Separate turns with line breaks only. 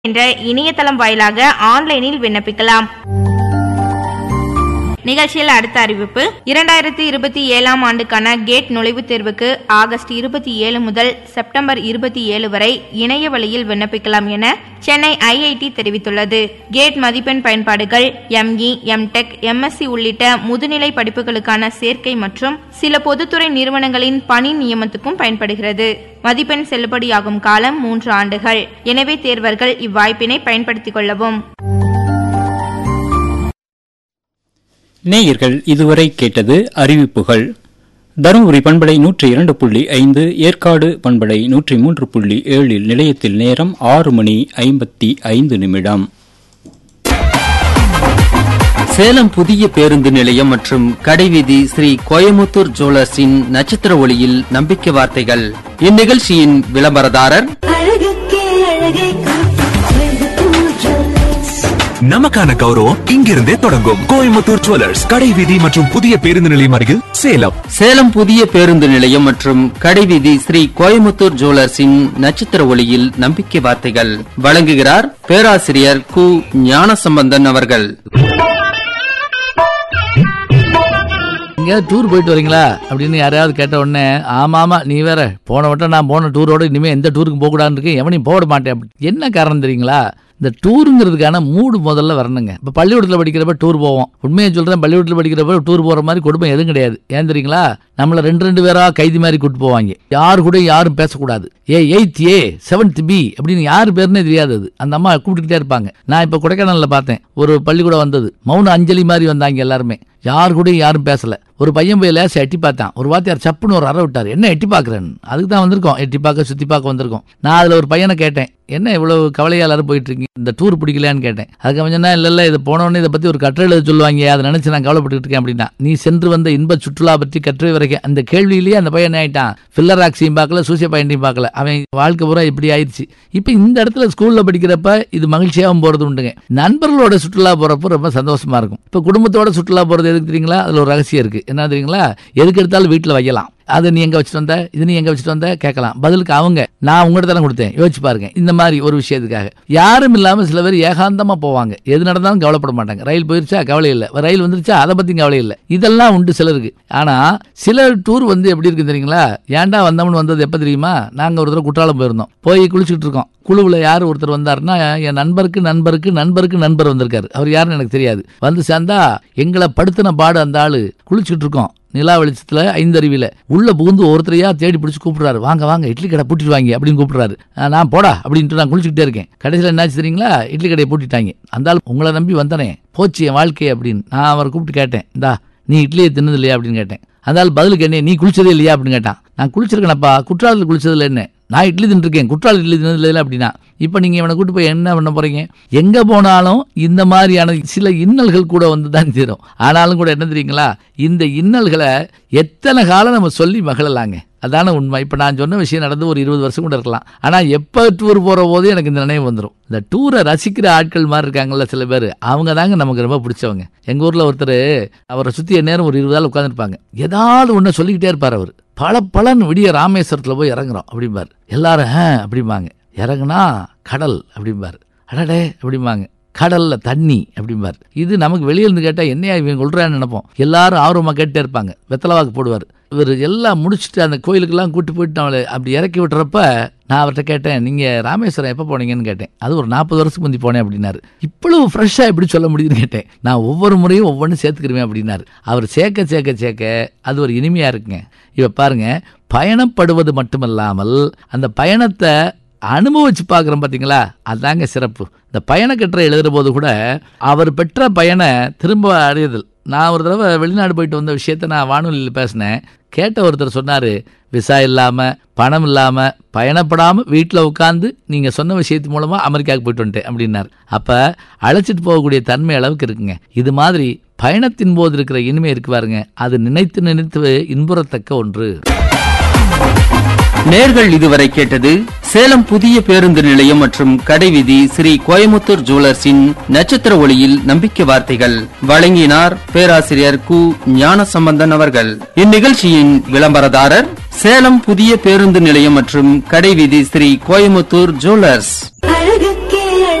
என்ற இணையதளம் வாயிலாக ஆன்லைனில் விண்ணப்பிக்கலாம் நிகழ்ச்சியில் அடுத்த அறிவிப்பு இரண்டாயிரத்தி இருபத்தி ஏழாம் ஆண்டுக்கான கேட் நுழைவுத் தேர்வுக்கு ஆகஸ்ட் இருபத்தி ஏழு முதல் செப்டம்பர் இருபத்தி ஏழு வரை இணைய வழியில் விண்ணப்பிக்கலாம் என சென்னை ஐஐடி தெரிவித்துள்ளது கேட் மதிப்பெண் பயன்பாடுகள் எம்இ எம்டெக் எம்எஸ்சி உள்ளிட்ட முதுநிலை படிப்புகளுக்கான சேர்க்கை மற்றும் சில பொதுத்துறை நிறுவனங்களின் பணி நியமனத்துக்கும் பயன்படுகிறது மதிப்பெண் செல்லுபடியாகும் காலம் மூன்று ஆண்டுகள் எனவே தேர்வர்கள் இவ்வாய்ப்பினை பயன்படுத்திக் கொள்ளவும்
நேயர்கள் இதுவரை கேட்டது அறிவிப்புகள் தருமபுரி பண்பலை நூற்றி இரண்டு புள்ளி ஐந்து ஏற்காடு பண்பலை நூற்றி மூன்று புள்ளி ஏழில் நிலையத்தில் நேரம் ஆறு மணி ஐம்பத்தி ஐந்து நிமிடம்
சேலம் புதிய பேருந்து நிலையம் மற்றும் கடைவீதி ஸ்ரீ கோயமுத்தூர் ஜுவல்லர்ஸின் நட்சத்திர ஒளியில் நம்பிக்கை வார்த்தைகள் இந்நிகழ்ச்சியின் விளம்பரதாரர்
அழகுக்கே அழகை காட்டும் கோயம்புத்தூர் ஜுவல்லர்ஸ்.
நமக்கான கௌரவம் இங்கிருந்தே தொடங்கும் கோயம்புத்தூர் ஜுவல்லர்ஸ் கடை வீதி மற்றும் புதிய பேருந்து நிலையம் அருகில் சேலம்
சேலம் புதிய பேருந்து நிலையம் மற்றும் கடைவீதி ஸ்ரீ கோயமுத்தூர் ஜுவல்லர்ஸின் நட்சத்திர ஒளியில் நம்பிக்கை வார்த்தைகள் வழங்குகிறார் பேராசிரியர் கு ஞானசம்பந்தன் அவர்கள்
எங்கேயாவது டூர் போயிட்டு வரீங்களா அப்படின்னு யாரையாவது கேட்ட உடனே ஆமா ஆமா நீ வேற போன வட்டம் நான் போன டூரோட இனிமே எந்த டூருக்கும் போக கூடாதுன்னு இருக்கேன் எவனையும் போட மாட்டேன் அப்படி என்ன காரணம் தெரியுங்களா இந்த டூருங்கிறதுக்கான மூடு முதல்ல வரணுங்க இப்போ பள்ளிக்கூடத்தில் படிக்கிறப்ப டூர் போவோம் உண்மையை சொல்கிறேன் பள்ளிக்கூடத்தில் படிக்கிறப்ப டூர் போகிற மாதிரி குடும்பம் எதுவும் கிடையாது ஏன் தெரியுங்களா நம்மளை ரெண்டு ரெண்டு பேரா கைதி மாதிரி கூட்டு போவாங்க யார் கூட யாரும் பேசக்கூடாது A eighth A seventh B அப்படின்னு யார் பேருனே தெரியாது அது அந்த அம்மா கூப்பிட்டுக்கிட்டே இருப்பாங்க நான் இப்போ கொடைக்கானல்ல பார்த்தேன் ஒரு பள்ளிக்கூடம் வந்தது மௌன அஞ்சலி மாதிரி வந்தாங்க எல்லாருமே யார் கூடயும் யாரும் பேசல ஒரு பையன் போய் லேச எட்டி பார்த்தான் ஒரு வாத்தியார் சப்புன்னு ஒரு அறை விட்டார் என்ன எட்டி பார்க்குறேன்னு அதுக்கு தான் வந்திருக்கோம் எட்டி பார்க்க சுற்றி பார்க்க வந்திருக்கோம் நான் அதில் ஒரு பையனை கேட்டேன் என்ன இவ்வளவு கவலையா எல்லாரும் போயிட்டு இருக்கீங்க இந்த டூர் பிடிக்கலையான்னு கேட்டேன் அதுக்கு அவன் சொன்னா இல்ல இல்ல இது போன உடனே இதை பத்தி ஒரு கட்டுரை எழுத சொல்லுவாங்க அதை நினைச்சு நான் கவலைப்பட்டு இருக்கேன் அப்படின்னா நீ சென்று வந்த இன்ப சுற்றுலா பற்றி கட்டுரை வரைக்கும் அந்த கேள்வியிலேயே அந்த பையன் என்ன ஆயிட்டான் ஃபில்லர் ஆக்சியும் பார்க்கல சூசிய பாயிண்டையும் பார்க்கல அவன் வாழ்க்கை பூரா இப்படி ஆயிடுச்சு இப்போ இந்த இடத்துல ஸ்கூல்ல படிக்கிறப்ப இது மகிழ்ச்சியாகவும் போறது உண்டுங்க நண்பர்களோட சுற்றுலா போறப்ப ரொம்ப சந்தோஷமா இருக்கும் இப்போ குடும்பத்தோட சுற்றுலா போறது எதுக்கு தெரியுங்களா அதுல ஒரு ரகசியம் இருக்கு என்ன தெரியுங்களா எதுக்கு எடுத்தாலும் வீட்டில் வைக்கலாம் அதை நீ எங்க வச்சுட்டு வந்த இது நீ எங்க வச்சுட்டு வந்த கேட்கலாம் பதிலுக்கு அவங்க நான் உங்கள்கிட்ட தானே கொடுத்தேன் யோசிச்சு பாருங்க இந்த மாதிரி ஒரு விஷயத்துக்காக யாரும் இல்லாம சில பேர் ஏகாந்தமா போவாங்க எது நடந்தாலும் கவலைப்பட மாட்டாங்க ரயில் போயிருச்சா கவலை இல்லை ரயில் வந்துருச்சா அதை பத்தி கவலை இல்லை இதெல்லாம் உண்டு சிலருக்கு ஆனா சில டூர் வந்து எப்படி இருக்கு தெரியுங்களா ஏன்டா வந்தோம்னு வந்தது எப்ப தெரியுமா நாங்க ஒரு தடவை குற்றாலம் போயிருந்தோம் போய் குளிச்சுட்டு இருக்கோம் குழுவில் யார் ஒருத்தர் வந்தாருன்னா என் நண்பருக்கு நண்பருக்கு நண்பருக்கு நண்பர் வந்திருக்காரு அவர் யாருன்னு எனக்கு தெரியாது வந்து சேர்ந்தா எங்களை படுத்தின பாடு அந்த ஆளு குளிச்சுட்டு இருக்கோம் நிலா வெளிச்சத்துல ஐந்தறிவில உள்ள புகுந்து ஒருத்தரையா தேடி பிடிச்சு கூப்பிடுறாரு வாங்க வாங்க இட்லி கடை பூட்டிட்டு வாங்க அப்படின்னு கூப்பிடுறாரு ஆ, நான் போடா அப்படின்ட்டு நான் குளிச்சுக்கிட்டே இருக்கேன் கடைசியில் என்னாச்சு தெரியுங்களா இட்லி கடையை பூட்டிட்டாங்க அந்த ஆள் உங்களை நம்பி வந்தனே போச்சு என் வாழ்க்கை அப்படின்னு நான் அவரை கூப்பிட்டு கேட்டேன் இந்தா நீ இட்லியை தின்னது இல்லையா அப்படின்னு கேட்டேன் அந்த ஆள் பதிலுக்கு என்ன நீ குளிச்சதே இல்லையா அப்படின்னு கேட்டான் நான் குளிச்சிருக்கேனப்பா குற்றாலத்தில் குளிச்சதுல என்ன நான் இட்லி தின்றுருக்கேன் குற்றால இட்லி தின்னது இல்லை அப்படின்னா இப்போ நீங்கள் இவனை கூட்டு போய் என்ன பண்ண போறீங்க எங்கே போனாலும் இந்த மாதிரியான சில இன்னல்கள் கூட வந்து தான் தீரும் ஆனாலும் கூட என்ன தெரியுங்களா இந்த இன்னல்களை எத்தனை காலம் நம்ம சொல்லி மகிழலாங்க அதான உண்மை இப்போ நான் சொன்ன விஷயம் நடந்து ஒரு இருபது வருஷம் கூட இருக்கலாம் ஆனால் எப்போ டூர் போகிற போது எனக்கு இந்த நினைவு வந்துடும் இந்த டூரை ரசிக்கிற ஆட்கள் மாதிரி இருக்காங்கல்ல சில பேர் அவங்க தாங்க நமக்கு ரொம்ப பிடிச்சவங்க எங்கள் ஊரில் ஒருத்தர் அவரை சுற்றி நேரம் ஒரு இருபது நாள் உட்காந்துருப்பாங்க ஏதாவது ஒன்று சொல்லிக்கிட்டே இருப்பார் அவர் பல பலன் விடிய ராமேஸ்வரத்தில் போய் இறங்குறோம் அப்படிம்பார் எல்லாரும் ஆ அப்படிம்பாங்க இறங்குனா கடல் அப்படிம்பார் அடடே அப்படிம்பாங்க கடல்ல தண்ணி அப்படிம்பார் இது நமக்கு வெளியில இருந்து கேட்டா என்னையா இவங்க சொல்றான்னு நினைப்போம் எல்லாரும் ஆர்வமா கேட்டே இருப்பாங்க வெத்தலவாக்கு போடுவார் இவர் எல்லாம் முடிச்சுட்டு அந்த கோயிலுக்கெல்லாம் கூட்டி போயிட்டு நம்மளை அப்படி இறக்கி விட்டுறப்ப நான் அவர்கிட்ட கேட்டேன் நீங்க ராமேஸ்வரம் எப்போ போனீங்கன்னு கேட்டேன் அது ஒரு நாற்பது வருஷத்துக்கு முந்தி போனேன் அப்படின்னாரு இவ்வளவு ஃப்ரெஷ்ஷா எப்படி சொல்ல முடியுதுன்னு கேட்டேன் நான் ஒவ்வொரு முறையும் ஒவ்வொன்றும் சேர்த்துக்கிருவேன் அப்படின்னாரு அவர் சேர்க்க சேர்க்க சேர்க்க அது ஒரு இனிமையா இருக்குங்க இப்ப பாருங்க பயணப்படுவது மட்டுமல்லாமல் அந்த பயணத்தை அனுபவிச்சு பார்க்குறோம் பார்த்தீங்களா அதாங்க சிறப்பு இந்த பயணக்கட்டுரை எழுதுகிற போது கூட அவர் பெற்ற பயனை திரும்ப அடையுதல் நான் ஒரு தடவை வெளிநாடு போயிட்டு வந்த விஷயத்த நான் வானொலியில் பேசினேன் கேட்ட ஒருத்தர் சொன்னார் விசா இல்லாமல் பணம் இல்லாமல் பயணப்படாமல் வீட்டில் உட்காந்து நீங்கள் சொன்ன விஷயத்து மூலமாக அமெரிக்காவுக்கு போயிட்டு வந்துட்டேன் அப்படின்னார் அப்போ அழைச்சிட்டு போகக்கூடிய தன்மை அளவுக்கு இருக்குங்க இது மாதிரி பயணத்தின் போது இருக்கிற இனிமை இருக்கு பாருங்க அது நினைத்து நினைத்து இன்புறத்தக்க ஒன்று
நேர்கள் இதுவரை கேட்டது சேலம் புதிய பேருந்து நிலையம் மற்றும் கடைவீதி ஸ்ரீ கோயமுத்தூர் ஜுவல்லர்ஸின் நட்சத்திர ஒளியில் நம்பிக்கை வார்த்தைகள் வழங்கினார் பேராசிரியர் கு ஞானசம்பந்தன் அவர்கள் இந்நிகழ்ச்சியின் விளம்பரதாரர் சேலம் புதிய பேருந்து நிலையம் மற்றும் கடைவீதி ஸ்ரீ கோயமுத்தூர் ஜுவல்லர்ஸ்